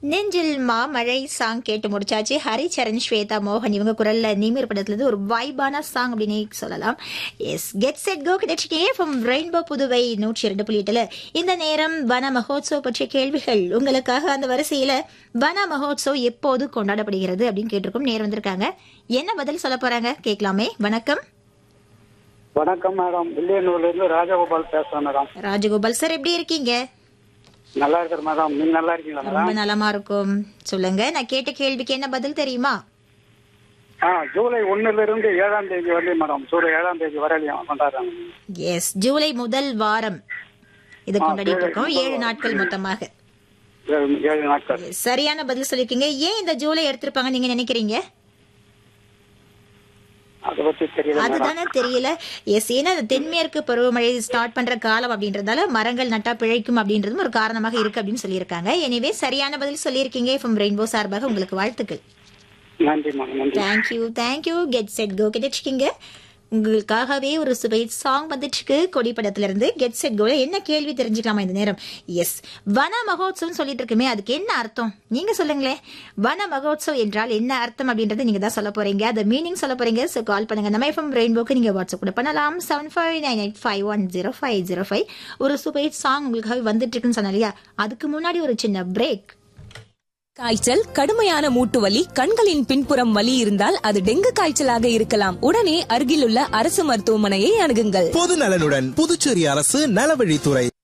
நெஞ்சில் மாமழை சாங் கேட்டு முடிச்சாச்சு ஹரிச்சரண் ஸ்வேதா மோகன் இவங்க குரல்ல நீமீர் படத்துல இருந்து ஒரு வைபான சாங் அப்படின்னு சொல்லலாம் எஸ் கெட் செட் கோ கிடைச்சிக்கே ஃப்ரம் ரெயின்போ புதுவை நூற்றி இரண்டு புள்ளி எட்டுல இந்த நேரம் வன மகோத்சவ் பற்றிய கேள்விகள் உங்களுக்காக அந்த வரிசையில வன மகோத்சவ் எப்போது கொண்டாடப்படுகிறது அப்படின்னு கேட்டிருக்கோம் நேரம் வந்திருக்காங்க என்ன பதில் சொல்ல போறாங்க கேட்கலாமே வணக்கம் வணக்கம் மேடம் வில்லியனூர்ல இருந்து ராஜகோபால் பேசுறேன் மேடம் ராஜகோபால் சார் எப்படி இருக்கீங்க நல்லா இருக்கிற மேடம் நீங்க நல்லா இருக்கீங்களா ரொம்ப மேடம் நலமா இருக்கும் சொல்லுங்க நான் கேட்ட கேள்விக்கு என்ன பதில் தெரியுமா ஆ ஜூலை ஒண்ணுல இருந்து ஏழாம் தேதி வரலையும் மேடம் ஜூலை ஏழாம் தேதி வரையிலையும் கொண்டாடுறாங்க எஸ் ஜூலை முதல் வாரம் இது ஆ, கொண்டாடிட்டு ஜூலை இருக்கோம் முதல் ஏழு வாரம். நாட்கள் மொத்தமாக ஏழு ஏழு நாட்கள் Yes, சரியான பதில் சொல்லிருக்கீங்க ஏன் இந்த ஜூலை எடுத்திருப்பாங்க நீங்க நினைக்கிறீங்க அதை பத்தி தெரியல மேடம் அதுதானே தெரியல எஸ் ஏன்னா இந்த தென்மேற்கு பருவமழை ஸ்டார்ட் பண்ற காலம் அப்படின்றதால மரங்கள் நட்டா பிழைக்கும் அப்படின்றதும் ஒரு காரணமாக இருக்கு அப்படின்னு சொல்லியிருக்காங்க எனவே சரியான பதில் சொல்லியிருக்கீங்க ஃப்ரம் ரெயின்போ சார்பாக உங்களுக்கு வாழ்த்துக்கள் நன்றி மேடம் நன்றி thank you thank you get set go கிடைச்சிக்கிங்க உங்களுக்காகவே ஒரு சுவை சாங் வந்துச்சுக்கு கொடி படத்துல இருந்து கெட் செட் கோல என்ன கேள்வி தெரிஞ்சுக்கலாமா இந்த நேரம் எஸ் வன மகோத்சவம் சொல்லிட்டு இருக்குமே அதுக்கு என்ன அர்த்தம் நீங்க சொல்லுங்களேன் வன மகோத்சவ் என்றால் என்ன அர்த்தம் அப்படின்றத நீங்க தான் சொல்ல போறீங்க அந்த மீனிங் சொல்ல போறீங்க ஸோ கால் பண்ணுங்க நம்ம எஃப்எம் ரெயின்போக்கு நீங்க வாட்ஸ்அப் கூட பண்ணலாம் seven five nine eight five one zero five zero five ஒரு சூப்பர் சாங் உங்களுக்காக வந்துட்டு இருக்குன்னு சொன்னா இல்லையா அதுக்கு முன்னாடி ஒரு சின்ன பிரேக் காய்ச்சல் கடுமையான மூட்டு வலி கண்களின் பின்புறம் வலி இருந்தால் அது டெங்கு காய்ச்சலாக இருக்கலாம் உடனே அருகிலுள்ள அரசு மருத்துவமனையை அணுகுங்கள் பொது நலனுடன் புதுச்சேரி அரசு நலவழித்துறை